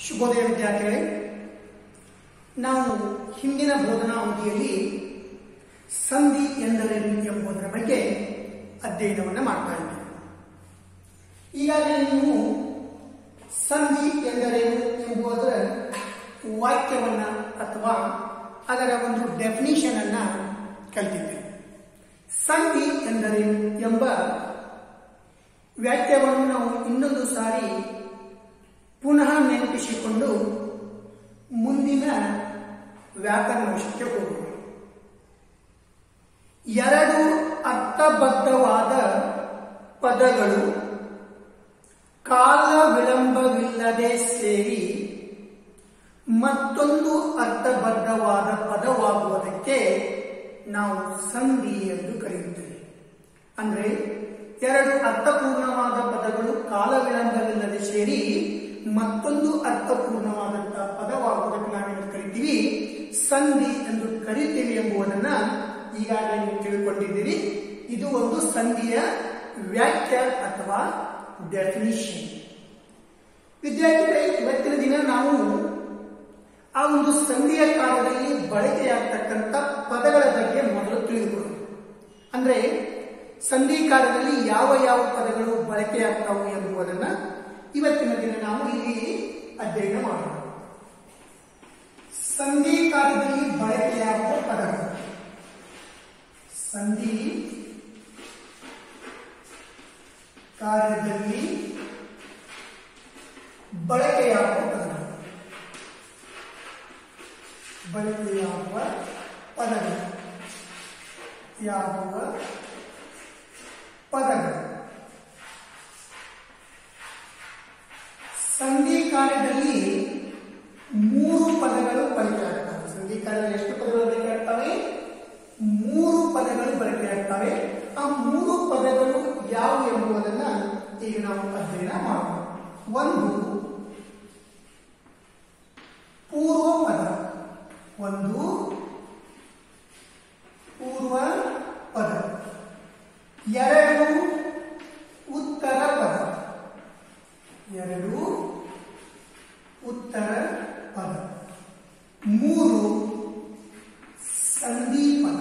ಶುಭೋದಯ ವಿದ್ಯಾರ್ಥಿಗಳೇ ನಾವು ಹಿಂದಿನ ಬೋಧನಾ ಅವಧಿಯಲ್ಲಿ ಸಂಧಿ ಎಂದರೇನು ಎಂಬುದರ ಬಗ್ಗೆ ಅಧ್ಯಯನವನ್ನು ಮಾಡ್ತಾ ಇದ್ದೇವೆ ಈಗಾಗಲೇ ನೀವು ಸಂಧಿ ಎಂದರೇನು ಎಂಬುದರ ವಾಕ್ಯವನ್ನ ಅಥವಾ ಅದರ ಒಂದು ಡೆಫಿನಿಷನ್ ಅನ್ನ ಕಲಿತಿದ್ದೇವೆ ಸಂಧಿ ಎಂದರೇನು ಎಂಬ ವ್ಯಾಖ್ಯವನ್ನು ನಾವು ಇನ್ನೊಂದು ಸಾರಿ ಪುನಃ ನೆನಪಿಸಿಕೊಂಡು ಮುಂದಿನ ವ್ಯಾಕರಣವಶಕ್ಕೆ ಹೋಗೋಣ ಎರಡು ಅರ್ಥಬದ್ಧವಾದ ಪದಗಳು ಕಾಲ ವಿಳಂಬವಿಲ್ಲದೆ ಸೇರಿ ಮತ್ತೊಂದು ಅರ್ಥಬದ್ಧವಾದ ಪದವಾಗುವುದಕ್ಕೆ ನಾವು ಸಂಧಿ ಎಂದು ಕರೆಯುತ್ತೇವೆ ಅಂದ್ರೆ ಎರಡು ಅರ್ಥಪೂರ್ಣವಾದ ಪದಗಳು ಕಾಲ ವಿಳಂಬವಿಲ್ಲದೆ ಸೇರಿ ಮತ್ತೊಂದು ಅರ್ಥಪೂರ್ಣವಾದಂತಹ ಪದವಾಗುವುದಕ್ಕೆ ನಾವೇನು ಕರಿತೀವಿ ಸಂಧಿ ಎಂದು ಕರಿತೀವಿ ಎಂಬುದನ್ನ ಈಗಾಗಲೇ ನೀವು ತಿಳ್ಕೊಂಡಿದ್ದೀರಿ ಇದು ಒಂದು ಸಂಧಿಯ ವ್ಯಾಖ್ಯ ಅಥವಾ ಡೆಫಿನಿಷನ್ ವಿದ್ಯಾರ್ಥಿಗಳೇ ಇವತ್ತಿನ ದಿನ ನಾವು ಆ ಒಂದು ಸಂಧಿಯ ಕಾಲದಲ್ಲಿ ಬಳಕೆಯಾಗ್ತಕ್ಕಂಥ ಪದಗಳ ಬಗ್ಗೆ ಮೊದಲು ತಿಳಿದುಕೊಳ್ಳೋಣ ಅಂದ್ರೆ ಸಂಧಿ ಕಾಲದಲ್ಲಿ ಯಾವ ಯಾವ ಪದಗಳು ಬಳಕೆಯಾಗ್ತಾವು ಎಂಬುದನ್ನ ಇವತ್ತಿನ ದಿನ ನಾವು ಇಲ್ಲಿ ಅಧ್ಯಯನ ಮಾಡೋಣ ಸಂಧಿ ಕಾಲದಲ್ಲಿ ಬಳಕೆಯಾಗುವ ಪದಗಳು ಸಂಧಿ ಕಾರ್ಯದಲ್ಲಿ ಬಳಕೆಯಾಗುವ ಪದಗಳು ಬಳಕೆಯಾಗುವ ಪದಗಳು ಯಾಗುವ ಪದಗಳು ಸಂಧಿ ಕಾರ್ಯದಲ್ಲಿ ಮೂರು ಪದಗಳು ಬಳಕೆಯಾಗ್ತವೆ ಸಂಧಿ ಕಾರ್ಯದಲ್ಲಿ ಎಷ್ಟು ಪದಗಳು ಬಳಕೆಯಾಗ್ತವೆ ಮೂರು ಪದಗಳು ಬಳಕೆಯಾಗ್ತವೆ ಆ ಮೂರು ಪದಗಳು ಯಾವುವು ಎಂಬುದನ್ನ ಈಗ ನಾವು ಅಧ್ಯಯನ ಮಾಡೋಣ ಒಂದು ಪೂರ್ವ ಪದ ಒಂದು ಪೂರ್ವ ಪದ ಎರಡು ಉತ್ತರ ಪದ ಎರಡು ಉತ್ತರ ಪದ ಮೂರು ಸಂಧಿ ಪದ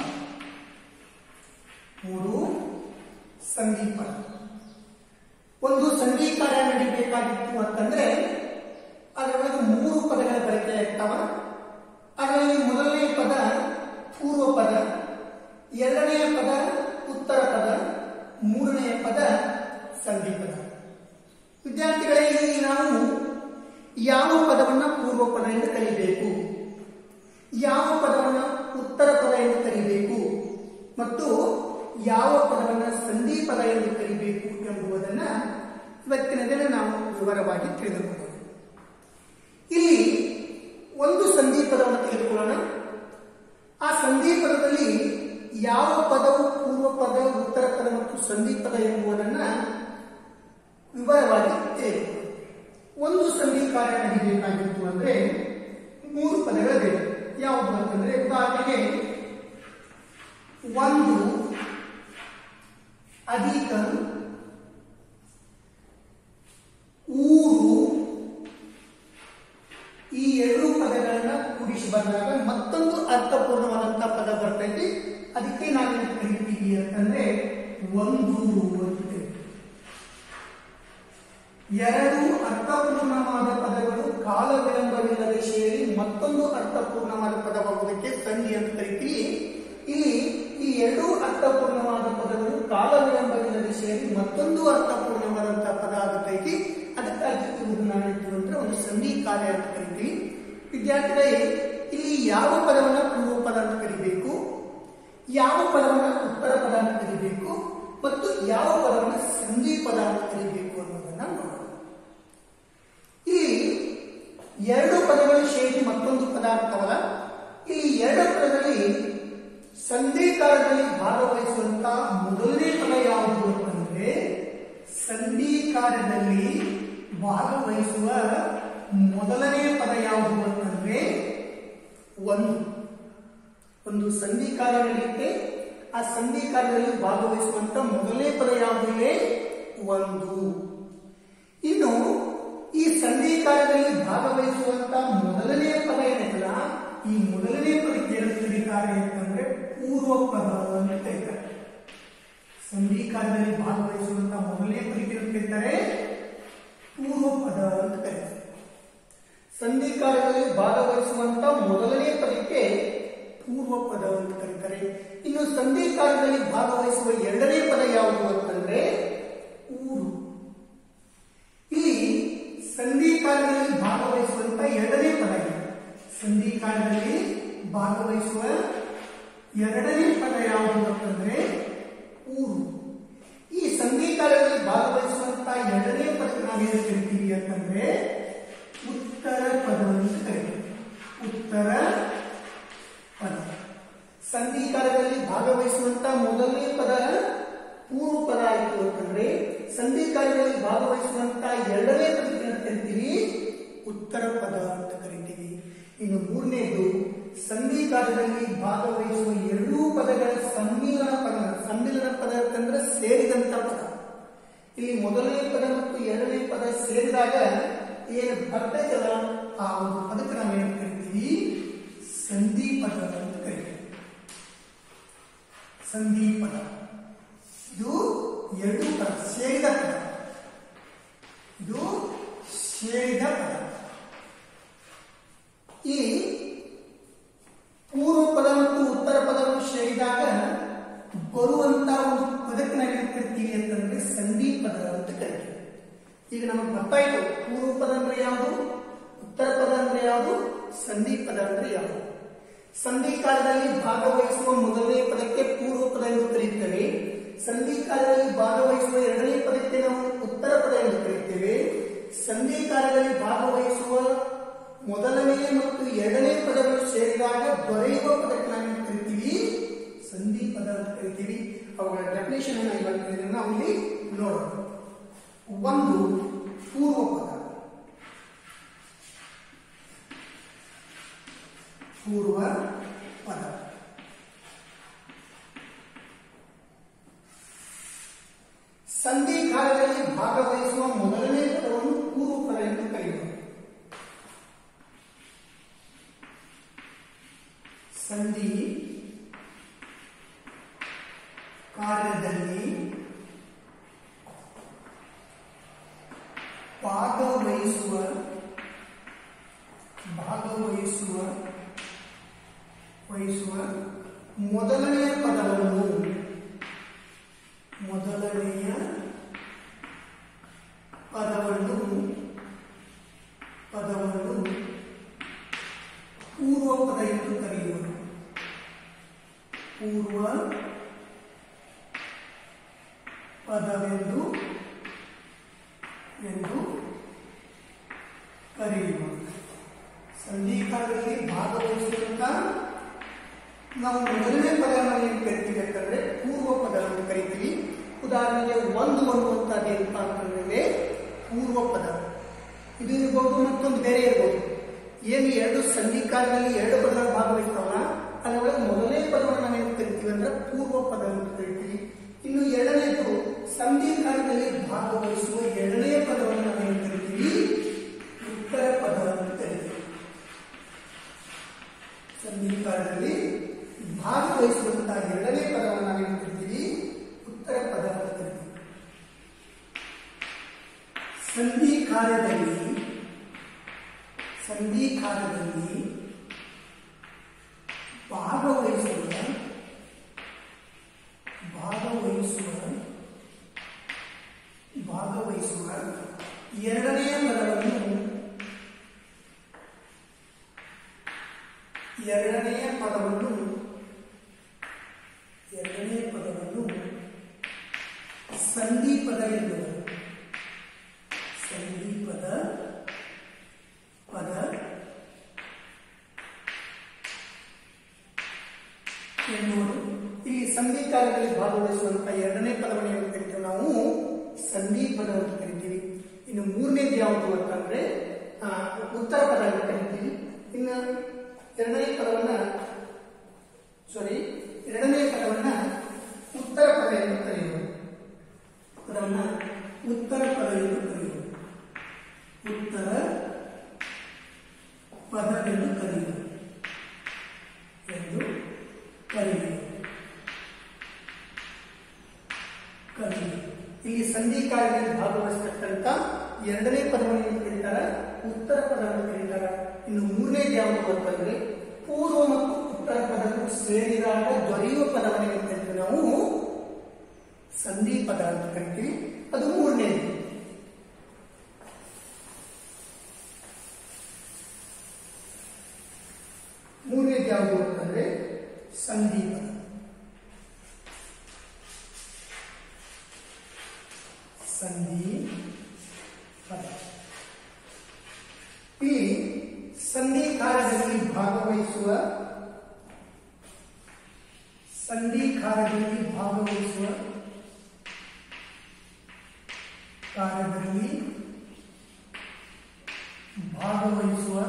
ಮೂರು ಸಂಧಿ ಪದ ಒಂದು ಸಂಧಿ ಕಾರ್ಯ ನಡೀಬೇಕಾಗಿತ್ತು ಅಂತಂದ್ರೆ ಅದರೊಳಗೆ ಮೂರು ಪದಗಳ ಬಳಕೆ ಆಗ್ತಾವ ಅದರಲ್ಲಿ ಮೊದಲನೇ ಪದ ಪೂರ್ವ ಪದ ಎರಡನೆಯ ಪದ ಉತ್ತರ ಪದ ಮೂರನೆಯ ಪದ ಸಂಧಿ ಪದ ವಿದ್ಯಾರ್ಥಿಗಳೇ ಇಲ್ಲಿ ನಾವು ಯಾವ ಪದವನ್ನ ಪೂರ್ವ ಪದ ಎಂದು ಕರೀಬೇಕು ಯಾವ ಪದವನ್ನ ಉತ್ತರ ಪದ ಎಂದು ಕರೀಬೇಕು ಮತ್ತು ಯಾವ ಪದವನ್ನ ಸಂಧಿ ಪದ ಎಂದು ಕರೀಬೇಕು ಎಂಬುದನ್ನ ಇವತ್ತಿನ ದಿನ ನಾವು ವಿವರವಾಗಿ ತಿಳಿದುಕೊಳ್ಳೋಣ ಇಲ್ಲಿ ಒಂದು ಸಂಧಿ ಪದವನ್ನು ತೆಗೆದುಕೊಳ್ಳೋಣ ಆ ಸಂಧಿ ಪದದಲ್ಲಿ ಯಾವ ಪದವು ಪೂರ್ವ ಪದ ಉತ್ತರ ಪದ ಮತ್ತು ಸಂಧಿ ಪದ ಎಂಬುದನ್ನ ವಿವರವಾಗಿ ತಿಳಿದುಕೊಳ್ಳೋಣ ಒಂದು ಸಂಧಿ ಕಾರ್ಯ ನಡೀಬೇಕಾಗಿತ್ತು ಅಂದ್ರೆ ಮೂರು ಪದಗಳು ಬೇಕು ಯಾವುದು ಅಂತಂದ್ರೆ ಉದಾಹರಣೆಗೆ ಒಂದು ಅಧಿಕ ಊರು ಈ ಎರಡು ಪದಗಳನ್ನ ಕೂಡಿಸಿ ಬಂದಾಗ ಮತ್ತೊಂದು ಅರ್ಥಪೂರ್ಣವಾದಂತಹ ಪದ ಬರ್ತೈತಿ ಅದಕ್ಕೆ ನಾವೇನು ಕರಿತೀವಿ ಅಂತಂದ್ರೆ ಒಂದು ಅಂತೇವೆ ಎರಡು ಅರ್ಥಪೂರ್ಣವಾದ ಪದಗಳು ಕಾಲ ವಿಳಂಬವಿಲ್ಲದೆ ಸೇರಿ ಮತ್ತೊಂದು ಅರ್ಥಪೂರ್ಣವಾದ ಪದವಾಗುವುದಕ್ಕೆ ಸಂಧಿ ಅಂತ ಕರಿತೀವಿ ಇಲ್ಲಿ ಈ ಎರಡು ಅರ್ಥಪೂರ್ಣವಾದ ಪದಗಳು ಕಾಲ ವಿಳಂಬವಿಲ್ಲದೆ ಸೇರಿ ಮತ್ತೊಂದು ಅರ್ಥಪೂರ್ಣವಾದಂತಹ ಪದ ಆಗತೈತಿ ಅದಕ್ಕಾಗಿ ಇವರು ನಾವೇಳ್ತೀವಿ ಅಂದ್ರೆ ಒಂದು ಸಂಧಿ ಕಾರ್ಯ ಅಂತ ಕರಿತೀವಿ ವಿದ್ಯಾರ್ಥಿಗಳೇ ಇಲ್ಲಿ ಯಾವ ಪದವನ್ನ ಪೂರ್ವ ಪದ ಅಂತ ಕರಿಬೇಕು ಯಾವ ಪದವನ್ನ ಉತ್ತರ ಪದ ಅಂತ ಕರಿಬೇಕು ಮತ್ತು ಯಾವ ಪದವನ್ನ ಸಂಧಿ ಪದ ಅಂತ ಕರಿಬೇಕು ಅನ್ನೋದನ್ನ ನೋಡೋಣ ಇಲ್ಲಿ ಎರಡು ಪದಗಳು ಸೇರಿ ಮತ್ತೊಂದು ಪದ ಆಗ್ತಾವಲ್ಲ ಈ ಎರಡು ಪದದಲ್ಲಿ ಸಂಧಿ ಕಾಲದಲ್ಲಿ ಭಾಗವಹಿಸುವಂತಹ ಮೊದಲನೇ ಪದ ಯಾವುದು ಅಂತಂದ್ರೆ ಸಂಧಿ ಕಾರ್ಯದಲ್ಲಿ ಭಾಗವಹಿಸುವ ಮೊದಲನೇ ಪದ ಯಾವುದು ಅಂತಂದ್ರೆ ಒಂದು ಒಂದು ಸಂಧಿ ಕಾರ್ಯ ನಡೆಯುತ್ತೆ ಆ ಸಂಧಿ ಕಾರ್ಯದಲ್ಲಿ ಭಾಗವಹಿಸುವಂತ ಮೊದಲನೇ ಪದ ಯಾವುದಿದೆ ಒಂದು ಇನ್ನು ಈ ಸಂಧಿ ಕಾರ್ಯ ಕಾರ್ಯದಲ್ಲಿ ಭಾಗವಹಿಸುವಂತ ಮೊದಲನೇ ಪದ ಏನಿದೆಯಲ್ಲ ಈ ಮೊದಲನೇ ಪದಕ್ಕೆ ಏನು ಕರೀತಾರೆ ಅಂತಂದ್ರೆ ಪೂರ್ವ ಪದ ಅಂತ ಕರೀತಾರೆ ಸಂಧಿ ಕಾರ್ಯದಲ್ಲಿ ಭಾಗವಹಿಸುವಂತ ಮೊದಲನೇ ಪದಕ್ಕೆ ಏನು ಕರೀತಾರೆ ಪೂರ್ವ ಪದ ಅಂತ ಕರೀತಾರೆ ಸಂಧಿ ಕಾರ್ಯದಲ್ಲಿ ಭಾಗವಹಿಸುವಂತ ಮೊದಲನೇ ಪದಕ್ಕೆ ಪೂರ್ವ ಪದ ಅಂತ ಕರೀತಾರೆ ಇನ್ನು ಸಂಧಿ ಕಾರ್ಯದಲ್ಲಿ ಭಾಗವಹಿಸುವ ಎರಡನೇ ಪದ ಯಾವುದು ಅಂತಂದ್ರೆ ಊರು ಇಲ್ಲಿ ಸಂಧಿ ಕಾರ್ಯದಲ್ಲಿ ಭಾಗವಹಿಸುವಂತ ಎರಡನೇ ಪದ ಇದೆ ಸಂಧಿ ಕಾರ್ಯದಲ್ಲಿ ಭಾಗವಹಿಸುವ ಎರಡನೇ ಪದ ಯಾವುದು ಅಂತಂದ್ರೆ ಊರು ಈ ಸಂಧಿ ಕಾರ್ಯದಲ್ಲಿ ಭಾಗವಹಿಸುವಂತ ಎರಡನೇ ಪದಕ್ಕೆ ನಾವೇನು ಕರಿತೀವಿ ಅಂತಂದ್ರೆ ಉತ್ತರ ಪದ ಅಂತ ಕರಿತೀವಿ ಉತ್ತರ ಪದ ಸಂಧಿ ಕಾರ್ಯದಲ್ಲಿ ಭಾಗವಹಿಸುವಂತ ಮೊದಲನೇ ಪದ ಪೂರ್ವ ಪದ ಆಯಿತು ಅಂತಂದ್ರೆ ಸಂಧಿ ಕಾರ್ಯದಲ್ಲಿ ಭಾಗವಹಿಸುವಂತ ಎರಡನೇ ಪದಕ್ಕೆ ಏನು ಕರಿತೀವಿ ಉತ್ತರ ಪದ ಅಂತ ಕರಿತೀವಿ ಇನ್ನು ಮೂರನೇದು ಸಂಧಿ ಕಾರ್ಯದಲ್ಲಿ ಭಾಗವಹಿಸುವ ಎರಡೂ ಪದಗಳ ಸಮ್ಮಿಲನ ಪದ ಸಮ್ಮಿಲನ ಪದ ಅಂತಂದ್ರೆ ಸೇರಿದಂತ ಪದ ಇಲ್ಲಿ ಮೊದಲನೇ ಪದ ಮತ್ತು ಎರಡನೇ ಪದ ಸೇರಿದಾಗ ಏನು ಬರ್ತೈತಲ್ಲ ಆ ಒಂದು ಪದಕ್ಕೆ ನಾವೇನು ಕರಿತೀವಿ ಸಂಧಿ ಪದ ಅಂತ ಕರಿತೀವಿ ಸಂಧಿ ಪದ ಇದು ಎರಡು ಪದ ಸೇರಿದ ಪದ ಇದು ಸೇರಿದ ಪದ ಈ ಪೂರ್ವ ಪದ ಮತ್ತು ಉತ್ತರ ಪದವನ್ನು ಸೇರಿದಾಗ ಬರುವಂತ ಒಂದು ಪದಕ್ಕೆ ನಾವೇನು ಕರಿತೀವಿ ಅಂತಂದ್ರೆ ಸಂಧಿ ಪದ ಅಂತ ಕರಿತೀವಿ ಈಗ ನಮಗೆ ಗೊತ್ತಾಯ್ತು ಪೂರ್ವ ಪದ ಅಂದ್ರೆ ಯಾವುದು ಉತ್ತರ ಪದ ಅಂದ್ರೆ ಯಾವುದು ಸಂಧಿ ಪದ ಅಂದ್ರೆ ಯಾವುದು ಸಂಧಿ ಕಾಲದಲ್ಲಿ ಭಾಗವಹಿಸುವ ಮೊದಲನೇ ಪದಕ್ಕೆ ಪೂರ್ವ ಪದ ಎಂದು ಕರೆಯುತ್ತೇವೆ ಸಂಧಿ ಕಾಲದಲ್ಲಿ ಭಾಗವಹಿಸುವ ಎರಡನೇ ಪದಕ್ಕೆ ನಾವು ಉತ್ತರ ಪದ ಎಂದು ಕರೆಯುತ್ತೇವೆ ಸಂಧಿ ಕಾಲದಲ್ಲಿ ಭಾಗವಹಿಸುವ ಮೊದಲನೇ ಮತ್ತು ಎರಡನೇ ಪದಗಳು ಸೇರಿದಾಗ ದೊರೆಯುವ ಪದಕ್ಕೆ ನಾವು ಕರಿತೀವಿ ಸಂಧಿ ಪದ ಅಂತ ಕರಿತೀವಿ ಅವುಗಳ ಡೆಫಿನೇಷನ್ ಇವತ್ತು ನಾವು ಇಲ್ಲಿ ನೋಡೋಣ ಒಂದು ಪೂರ್ವ ಪದ ಪೂರ್ವ ಪದ ಸಂಧಿ ಕಾಲದಲ್ಲಿ ಭಾಗವಹಿಸುವ ಮೊದಲನೇ ಪದವನ್ನು ಪೂರ್ವ ಪದ ಎಂದು ಕರೆಯುವುದು ಸಂಧಿ ಕಾರ್ಯದಲ್ಲಿ ಭಾಗವಹಿಸುವ ಭಾಗವಹಿಸುವ ವಹಿಸುವ ಮೊದಲನೆಯ ಪದವನ್ನು ಮೊದಲನೆಯ ಪದವನ್ನು ಪದವನ್ನು ಪೂರ್ವ ಪದ ಎಂದು ಕರೆಯುವರು ಪೂರ್ವ ಪದವೆಂದು ಎಂದು ಕರೆಯುವರು ಸಂಧಿಕಾಲದಲ್ಲಿ ಭಾಗವಹಿಸುವಂತ ನಾವು ಮೊದಲನೇ ಪದವನ್ನು ಏನು ಕರಿತೀವಿ ಅಂತಂದ್ರೆ ಪೂರ್ವ ಪದ ಅಂತ ಕರಿತೀವಿ ಉದಾಹರಣೆಗೆ ಒಂದು ಅನ್ನುವಂಥದ್ದು ಏನಪ್ಪ ಅಂತಂದ್ರೆ ಪೂರ್ವ ಪದ ಇದು ಇರ್ಬೋದು ಮತ್ತೊಂದು ಬೇರೆ ಇರ್ಬೋದು ಏನು ಎರಡು ಸಂಧಿಕಾಲದಲ್ಲಿ ಎರಡು ಪದಗಳು ಭಾಗವಹಿಸ್ತಾವಲ್ಲ ಅದರೊಳಗೆ ಮೊದಲನೇ ಪದವನ್ನು ನಾವೇನು ಕರಿತೀವಿ ಅಂದ್ರೆ ಪೂರ್ವ ಪದ ಅಂತ ಕರಿತೀವಿ ಇನ್ನು ಎರಡನೇದು ಸಂಧಿಕಾಲದಲ್ಲಿ ಭಾಗವಹಿಸುವ ಎರಡನೇ ಪದವನ್ನು ನಾವೇನು ಕರಿತೀವಿ ಉತ್ತರ ಪದ ಅಂತ ಕರಿತೀವಿ ಸಂಧಿಕಾಲದಲ್ಲಿ ಭಾಗವಹಿಸುವಂತಹ ಎರಡನೇ ಪದವನ್ನು ನಾವೇನು ಕರಿತೀವಿ ಉತ್ತರ ಪದ ಅಂತ ಕರಿತೀವಿ ಸಂಧಿ ಕಾರ್ಯದಲ್ಲಿ ಸಂಧಿ ಕಾರ್ಯದಲ್ಲಿ ಭಾಗವಹಿಸುವ ಭಾಗವಹಿಸುವ ಭಾಗವಹಿಸುವ ಎರಡನೆಯ ಪದವನ್ನು ಎರಡನೆಯ ಪದವನ್ನು ಎರಡನೆಯ ಪದವನ್ನು ಸಂಧಿ ಪದ ಎನ್ನುವರು ಸಂಧಿ ಪದ ಪದ ಎನ್ನುವರು ಇಲ್ಲಿ ಸಂಧಿ ಕಾರ್ಯದಲ್ಲಿ ಭಾಗವಹಿಸುವಂತಹ ಎರಡನೇ ಪದವನ್ನು ಏನು ಕರಿತೀವಿ ನಾವು ಸಂಧಿ ಪದ ಅಂತ ಕರಿತೀವಿ ಇನ್ನು ಮೂರನೇದು ಯಾವುದು ಅಂತಂದ್ರೆ ಆ, ಉತ್ತರ ಪದ ಅಂತ ಕರಿತೀವಿ ಇನ್ನು ಎರಡನೇ ಪದವನ್ನ ಸಾರಿ ಎರಡನೇ ಪದವನ್ನ ಉತ್ತರ ಪದ ಎಂದು ಕರೆಯುವುದು ಪದವನ್ನ ಉತ್ತರ ಪದ ಎಂದು ಕರೆಯುವುದು ಉತ್ತರ ಎರಡನೇ ಪದವನ್ನು ಏನು ಕರೀತಾರ ಉತ್ತರ ಪದವನ್ನು ಕರೀತಾರ ಇನ್ನು ಮೂರನೇದು ಯಾವುದು ಅಂತಂದ್ರೆ ಪೂರ್ವ ಮತ್ತು ಉತ್ತರ ಪದಗಳು ಸೇರಿದಾಗ ದೊರೆಯುವ ಪದವನ್ನು ಏನು ಕರಿತೀವಿ ನಾವು ಸಂಧಿ ಪದ ಅಂತ ಕರಿತೀವಿ ಅದು ಮೂರನೇದು ಮೂರನೇದು ಯಾವುದು ಅಂತಂದ್ರೆ ಸಂಧಿ ಪದ ಸಂಧಿ ಪದ ಈ ಸಂಧಿ ಕಾರ್ಯದಲ್ಲಿ ಭಾಗವಹಿಸುವ ಸಂಧಿ ಕಾರ್ಯದಲ್ಲಿ ಭಾಗವಹಿಸುವ ಕಾರ್ಯದಲ್ಲಿ ಭಾಗವಹಿಸುವ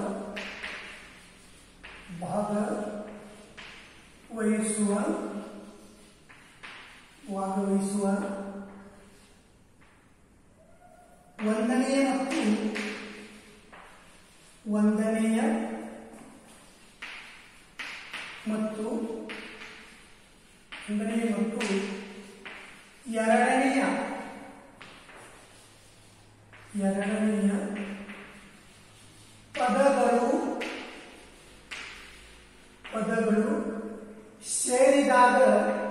ಭಾಗವಹಿಸುವ ಭಾಗವಹಿಸುವ ಒಂದನೆಯ ಮತ್ತು ಒಂದನೆಯ ಮತ್ತು ಒಂದನೆಯ ಮತ್ತು ಎರಡನೆಯ ಎರಡನೆಯ ಪದಗಳು ಪದಗಳು ಸೇರಿದಾಗ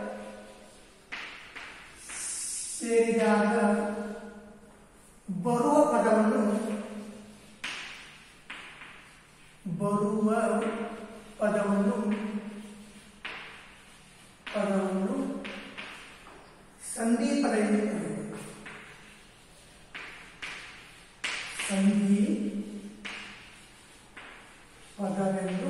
ಸೇರಿದಾಗ ಬರುವ ಪದವನ್ನು ಬರುವ ಪದವನ್ನು ಪದವನ್ನು ಸಂಧಿ ಪದ ಎಂದು ಕರೆಯುವುದು ಸಂಧಿ ಪದವೆಂದು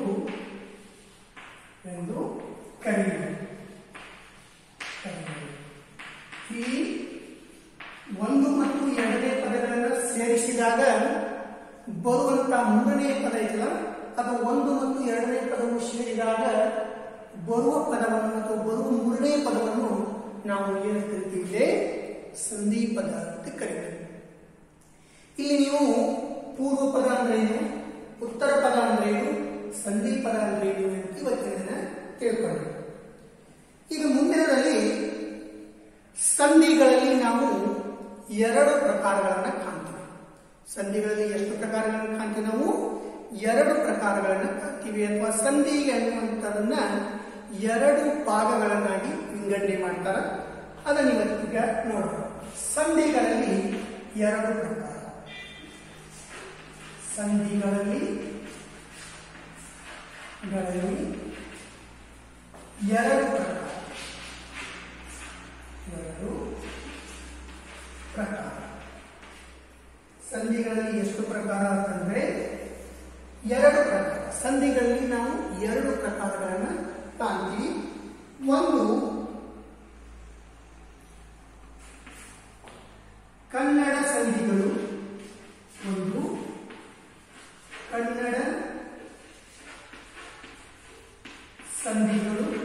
ಎಂದು ಕರೆಯುವುದು ಕರೆಯುವುದು. ಈ ಒಂದು ಮತ್ತು ಎರಡನೇ ಪದಗಳನ್ನು ಸೇರಿಸಿದಾಗ ಬರುವಂತ ಮೂರನೇ ಪದ ಇದೆಯಲ್ಲ ಅದು ಒಂದು ಮತ್ತು ಎರಡನೇ ಪದವು ಸೇರಿದಾಗ ಬರುವ ಪದವನ್ನು ಅಥವಾ ಬರುವ ಮೂರನೇ ಪದವನ್ನು ನಾವು ಏನು ಕರಿತೀವಿ ಸಂಧಿ ಪದ ಅಂತ ಕರಿತೀವಿ ಇಲ್ಲಿ ನೀವು ಪೂರ್ವ ಪದ ಅಂದ್ರೆ ಏನು ಉತ್ತರ ಪದ ಅಂದ್ರೆ ಏನು ಸಂಧಿ ಪದ ಅಂದ್ರೆ ಏನು ಅಂತ ಇವತ್ತಿನ ತಿಳ್ಕೊಂಡು ಈಗ ಮುಂದಿನದಲ್ಲಿ ಸಂಧಿಗಳಲ್ಲಿ ನಾವು ಎರಡು ಪ್ರಕಾರಗಳನ್ನ ಕಾಣ್ತೀವಿ ಸಂಧಿಗಳಲ್ಲಿ ಎಷ್ಟು ಪ್ರಕಾರಗಳನ್ನು ಕಾಣ್ತೀವಿ ನಾವು ಎರಡು ಪ್ರಕಾರಗಳನ್ನು ಕಾಣ್ತೀವಿ ಅಥವಾ ಸಂಧಿ ಅನ್ನುವಂಥದನ್ನ ಎರಡು ಭಾಗಗಳನ್ನಾಗಿ ವಿಂಗಡಣೆ ಮಾಡ್ತಾರೆ ಅದನ್ನ ಇವತ್ತೀಗ ನೋಡೋಣ ಸಂಧಿಗಳಲ್ಲಿ ಎರಡು ಪ್ರಕಾರ ಸಂಧಿಗಳಲ್ಲಿ ಗಳಲ್ಲಿ ಎರಡು ಪ್ರಕಾರ ಎರಡು ಪ್ರಕಾರ ಸಂಧಿಗಳಲ್ಲಿ ಎಷ್ಟು ಪ್ರಕಾರ ಅಂತಂದ್ರೆ ಎರಡು ಪ್ರಕಾರ ಸಂಧಿಗಳಲ್ಲಿ ನಾವು ಎರಡು ಪ್ರಕಾರಗಳನ್ನ ಕಾಣ್ತೀವಿ ಒಂದು ಕನ್ನಡ ಸಂಧಿಗಳು ಒಂದು ಕನ್ನಡ ಸಂಧಿಗಳು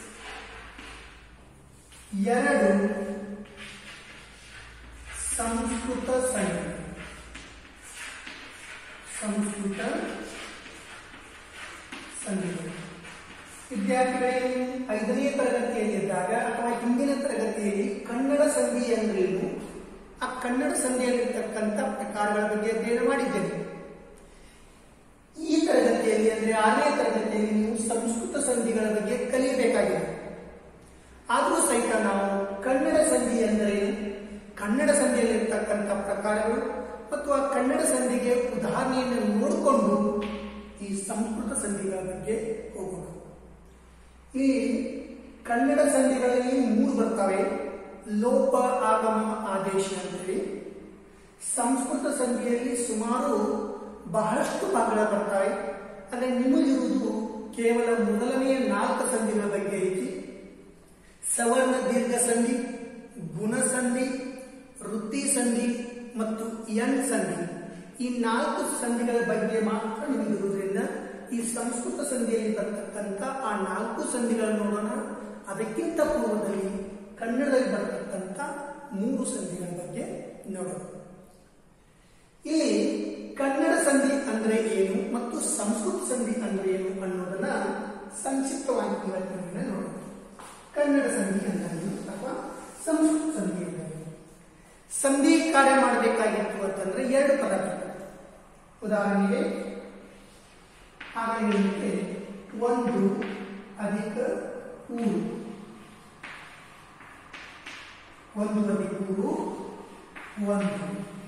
ಎರಡು ಸಂಸ್ಕೃತ ಸಂಧಿ ಸಂಸ್ಕೃತ ಸಂಧಿಗಳು ವಿದ್ಯಾರ್ಥಿಗಳೇ ನೀವು ಐದನೇ ತರಗತಿಯಲ್ಲಿದ್ದಾಗ ಅಥವಾ ಹಿಂದಿನ ತರಗತಿಯಲ್ಲಿ ಕನ್ನಡ ಸಂಧಿ ಅಂದ್ರೇನು ಆ ಕನ್ನಡ ಸಂಧಿಯಲ್ಲಿರ್ತಕ್ಕಂಥ ಪ್ರಕಾರಗಳ ಬಗ್ಗೆ ಅಧ್ಯಯನ ಮಾಡಿದ್ದೇನೆ ಈ ತರಗತಿಯಲ್ಲಿ ಅಂದ್ರೆ ಆರನೇ ತರಗತಿಯಲ್ಲಿ ನೀವು ಸಂಸ್ಕೃತ ಸಂಧಿಗಳ ಬಗ್ಗೆ ಕಲಿಯಬೇಕಾಗಿದೆ ಆದರೂ ಸಹಿತ ನಾವು ಕನ್ನಡ ಸಂಧಿ ಅಂದರೆ ಕನ್ನಡ ಸಂಧಿಯಲ್ಲಿರ್ತಕ್ಕಂಥ ಪ್ರಕಾರಗಳು ಮತ್ತು ಆ ಕನ್ನಡ ಸಂಧಿಗೆ ಉದಾಹರಣೆಯನ್ನು ನೋಡಿಕೊಂಡು ಈ ಸಂಸ್ಕೃತ ಸಂಧಿಗಳ ಬಗ್ಗೆ ಹೋಗೋಣ ಈ ಕನ್ನಡ ಸಂಧಿಗಳಲ್ಲಿ ಮೂರು ಬರ್ತವೆ ಲೋಪ ಆಗಮ ಆದೇಶ ಅಂತೇಳಿ ಸಂಸ್ಕೃತ ಸಂಧಿಯಲ್ಲಿ ಸುಮಾರು ಬಹಳಷ್ಟು ಭಾಗಗಳು ಬರ್ತವೆ ಆದರೆ ನಿಮಗಿರುವುದು ಕೇವಲ ಮೊದಲನೆಯ ನಾಲ್ಕು ಸಂಧಿಗಳ ಬಗ್ಗೆ ಐತಿ ಸವರ್ಣ ದೀರ್ಘ ಸಂಧಿ ಗುಣ ಸಂಧಿ ವೃತ್ತಿ ಸಂಧಿ ಮತ್ತು ಯನ್ ಸಂಧಿ ಈ ನಾಲ್ಕು ಸಂಧಿಗಳ ಬಗ್ಗೆ ಮಾತ್ರ ನಿಮಗಿರುವುದರಿಂದ ಈ ಸಂಸ್ಕೃತ ಸಂಧಿಯಲ್ಲಿ ಬರ್ತಕ್ಕಂಥ ಆ ನಾಲ್ಕು ಸಂಧಿಗಳನ್ನು ನೋಡೋಣ ಅದಕ್ಕಿಂತ ಪೂರ್ವದಲ್ಲಿ ಕನ್ನಡದಲ್ಲಿ ಬರ್ತಕ್ಕಂಥ ಮೂರು ಸಂಧಿಗಳ ಬಗ್ಗೆ ನೋಡೋಣ ಇಲ್ಲಿ ಕನ್ನಡ ಸಂಧಿ ಅಂದ್ರೆ ಏನು ಮತ್ತು ಸಂಸ್ಕೃತ ಸಂಧಿ ಅಂದ್ರೆ ಏನು ಅನ್ನೋದನ್ನ ಸಂಕ್ಷಿಪ್ತವಾಗಿ ಇವತ್ತಿನ ದಿನ ನೋಡೋಣ ಕನ್ನಡ ಸಂಧಿ ಅಂದ್ರೆ ಏನು ಅಥವಾ ಸಂಸ್ಕೃತ ಸಂಧಿ ಅಂದ್ರೆ ಏನು ಸಂಧಿ ಕಾರ್ಯ ಮಾಡಬೇಕಾಗಿತ್ತು ಅಂತಂದ್ರೆ ಎರಡು ಪದ ಬೇಕು. ಉದಾಹರಣೆಗೆ ಹಾಗೆ ಹೇಳಲಿಕ್ಕೆ ಒಂದು ಅಧಿಕ ಮೂರು ಒಂದು ಅಧಿಕ ಮೂರು ಒಂದು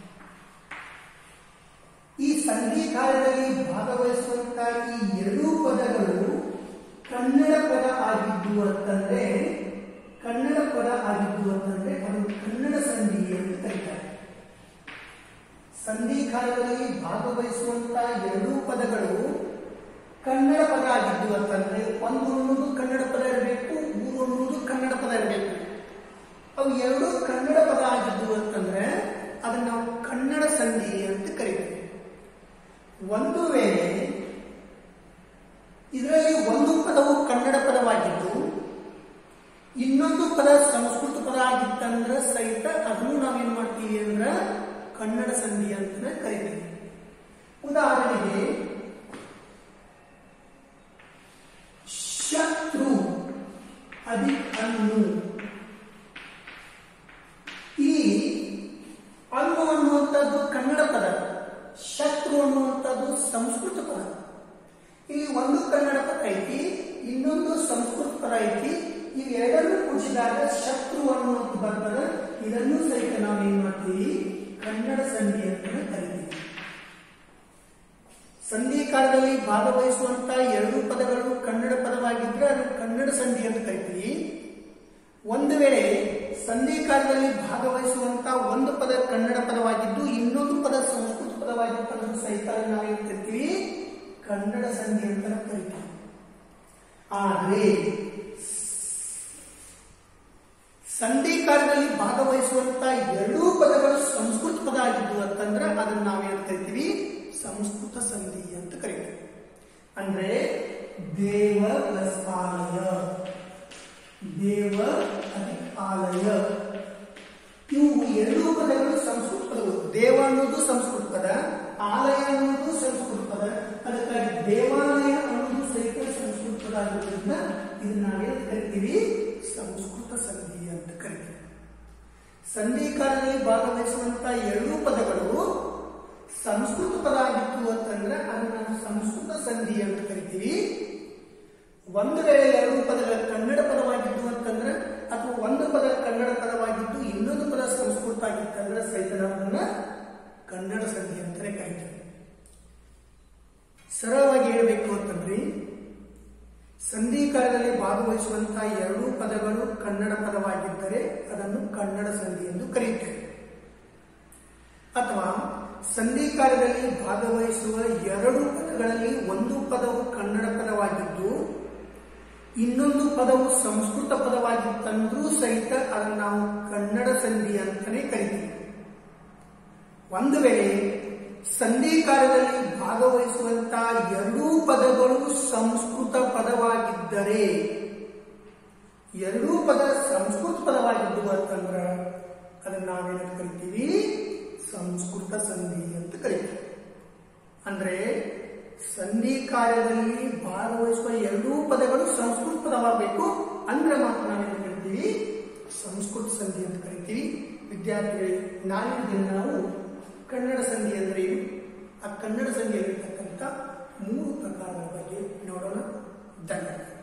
ಈ ಸಂಧಿ ಕಾರ್ಯದಲ್ಲಿ ಭಾಗವಹಿಸುವಂತಹ ಈ ಎರಡೂ ಪದಗಳು ಕನ್ನಡ ಪದ ಆಗಿದ್ದು ಅಂತಂದ್ರೆ ಕನ್ನಡ ಪದ ಆಗಿದ್ದು ಅಂತಂದ್ರೆ ಅದು ಕನ್ನಡ ಸಂಧಿ ಅಂತ ಕರೀತಾರೆ ಸಂಧಿ ಕಾರ್ಯದಲ್ಲಿ ಭಾಗವಹಿಸುವಂತಹ ಎರಡೂ ಪದಗಳು ಕನ್ನಡ ಪದ ಆಗಿದ್ದು ಅಂತಂದ್ರೆ ಒಂದು ಅನ್ನೋದು ಕನ್ನಡ ಪದ ಇರಬೇಕು ಮೂರು ಅನ್ನೋದು ಕನ್ನಡ ಪದ ಇರಬೇಕು ಅವು ಎರಡೂ ಕನ್ನಡ ಪದ ಆಗಿದ್ದು ಅಂತಂದ್ರೆ ಅದನ್ನ ನಾವು ಕನ್ನಡ ಸಂಧಿ ಅಂತ ಕರಿತೀವಿ ಒಂದು ವೇಳೆ ಇದರಲ್ಲಿ ಒಂದು ಪದವು ಕನ್ನಡ ಪದವಾಗಿದ್ದು ಇನ್ನೊಂದು ಪದ ಸಂಸ್ಕೃತ ಪದ ಆಗಿತ್ತಂದ್ರೆ ಸಹಿತ ಅದನ್ನು ನಾವೇನ್ ಮಾಡ್ತೀವಿ ಅಂದ್ರೆ ಕನ್ನಡ ಸಂಧಿ ಅಂತ ಕರಿತೀವಿ ಉದಾಹರಣೆಗೆ ಶತ್ರು ಅದಿ ಅನ್ನು ಈ ಅನ್ನು ಅನ್ನುವಂಥದ್ದು ಕನ್ನಡ ಪದ ಶತ್ರು ಅನ್ನುವಂಥದ್ದು ಸಂಸ್ಕೃತ ಪದ ಇಲ್ಲಿ ಒಂದು ಕನ್ನಡ ಪದ ಐತಿ ಇನ್ನೊಂದು ಸಂಸ್ಕೃತ ಪದ ಐತಿ ಇವೆರಡನ್ನು ಕೂಡಿಸಿದಾಗ ಶತ್ರು ಅನ್ನುವಂಥ ಬರ್ತದೆ ಇದನ್ನು ಸಹಿತ ನಾವೇನ್ ಮಾಡ್ತೀವಿ ಕನ್ನಡ ಸಂಧಿ ಅಂತ ಕರಿತೀವಿ ಸಂಧಿ ಕಾಲದಲ್ಲಿ ಭಾಗವಹಿಸುವಂತ ಎರಡು ಪದಗಳು ಕನ್ನಡ ಪದವಾಗಿದ್ರೆ ಅದು ಕನ್ನಡ ಸಂಧಿ ಅಂತ ಕರಿತೀವಿ ಒಂದು ವೇಳೆ ಸಂಧಿ ಕಾಲದಲ್ಲಿ ಭಾಗವಹಿಸುವಂತ ಒಂದು ಪದ ಕನ್ನಡ ಪದವಾಗಿದ್ದು ಇನ್ನೊಂದು ಪದ ಸಂಸ್ಕೃತ ಪದವಾಗಿದ್ದು ಸಹಿತ ನಾವೇನ್ ಕರಿತೀವಿ ಕನ್ನಡ ಸಂಧಿ ಅಂತ ಕರಿತೀವಿ ಆದರೆ ಸಂಧಿ ಕಾರ್ಯದಲ್ಲಿ ಭಾಗವಹಿಸುವಂತ ಎರಡೂ ಪದಗಳು ಸಂಸ್ಕೃತ ಪದ ಆಗಿದ್ದು ಅಂತಂದ್ರೆ ಅದನ್ನ ನಾವೇನ್ ಕರಿತೀವಿ ಸಂಸ್ಕೃತ ಸಂಧಿ ಅಂತ ಕರಿತೀವಿ ಅಂದ್ರೆ ದೇವ ಪ್ಲಸ್ ಆಲಯ ದೇವ ಅಧಿಕ ಆಲಯ ಇವು ಎರಡೂ ಪದಗಳು ಸಂಸ್ಕೃತ ಪದಗಳು ದೇವ ಅನ್ನೋದು ಸಂಸ್ಕೃತ ಪದ ಆಲಯ ಅನ್ನೋದು ಸಂಸ್ಕೃತ ಪದ ಅದಕ್ಕಾಗಿ ದೇವಾಲಯ ಅನ್ನೋದು ಸಹಿತ ಸಂಸ್ಕೃತ ಪದ ಆಗಿರೋದ್ರಿಂದ ಇದನ್ನ ನಾವೇನು ಕರಿತೀವಿ ಸಂಸ್ಕೃತ ಸಂಧಿ ಅಂತ ಕರಿತೀವಿ ಸಂಧಿ ಕಾಲದಲ್ಲಿ ಭಾಗವಹಿಸುವಂತ ಎರಡೂ ಪದಗಳು ಸಂಸ್ಕೃತ ಪದ ಆಗಿತ್ತು ಅಂತಂದ್ರೆ ಅದನ್ನ ನಾವು ಸಂಸ್ಕೃತ ಸಂಧಿ ಅಂತ ಕರಿತೀವಿ ಒಂದು ವೇಳೆ ಎರಡು ಪದಗಳ ಕನ್ನಡ ಪದವಾಗಿದ್ದು ಅಂತಂದ್ರೆ ಅಥವಾ ಒಂದು ಪದ ಕನ್ನಡ ಪದವಾಗಿದ್ದು ಇನ್ನೊಂದು ಪದ ಸಂಸ್ಕೃತ ಆಗಿತ್ತಂದ್ರೆ ಸಹಿತ ನಾವು ಅದನ್ನ ಕನ್ನಡ ಸಂಧಿ ಅಂತಾನೆ ಕರಿತೀವಿ ಸರಳವಾಗಿ ಹೇಳಬೇಕು ಅಂತಂದ್ರೆ ಸಂಧಿ ಕಾಲದಲ್ಲಿ ಭಾಗವಹಿಸುವಂತಹ ಎರಡೂ ಪದಗಳು ಕನ್ನಡ ಪದವಾಗಿದ್ದರೆ ಅದನ್ನು ಕನ್ನಡ ಸಂಧಿ ಎಂದು ಕರೆಯುತ್ತೇವೆ ಅಥವಾ ಸಂಧಿ ಕಾರ್ಯದಲ್ಲಿ ಭಾಗವಹಿಸುವ ಎರಡು ಪದಗಳಲ್ಲಿ ಒಂದು ಪದವು ಕನ್ನಡ ಪದವಾಗಿದ್ದು ಇನ್ನೊಂದು ಪದವು ಸಂಸ್ಕೃತ ಪದವಾಗಿತ್ತಂದ್ರೂ ಸಹಿತ ಅದನ್ನು ನಾವು ಕನ್ನಡ ಸಂಧಿ ಅಂತಾನೆ ಕರಿತೀವಿ ಒಂದು ವೇಳೆ ಸಂಧಿ ಕಾರ್ಯದಲ್ಲಿ ಭಾಗವಹಿಸುವಂತಹ ಎರಡೂ ಪದಗಳು ಸಂಸ್ಕೃತ ಪದವಾಗಿದ್ದರೆ ಎರಡೂ ಪದ ಸಂಸ್ಕೃತ ಪದವಾಗಿದ್ದು ಅಂತಂದ್ರ ಅದನ್ನ ನಾವೇನ ಕರಿತೀವಿ ಸಂಸ್ಕೃತ ಸಂಧಿ ಅಂತ ಕರಿತೀವಿ ಅಂದ್ರೆ ಸಂಧಿ ಕಾರ್ಯದಲ್ಲಿ ಭಾಗವಹಿಸುವ ಎರಡೂ ಪದಗಳು ಸಂಸ್ಕೃತ ಪದವಾಗಬೇಕು ಅಂದ್ರೆ ಮಾತ್ರ ನಾವೇನು ಕರಿತೀವಿ ಸಂಸ್ಕೃತ ಸಂಧಿ ಅಂತ ಕರಿತೀವಿ ವಿದ್ಯಾರ್ಥಿಗಳಿಗೆ ನಾಳಿನ ದಿನ ನಾವು ಕನ್ನಡ ಸಂಧಿ ಅಂದ್ರೆ ಏನು ಆ ಕನ್ನಡ ಸಂಧಿಯಲ್ಲಿರ್ತಕ್ಕಂಥ ಮೂರು ಪ್ರಕಾರಗಳ ಬಗ್ಗೆ ನೋಡೋಣ ಧನ್ಯವಾದ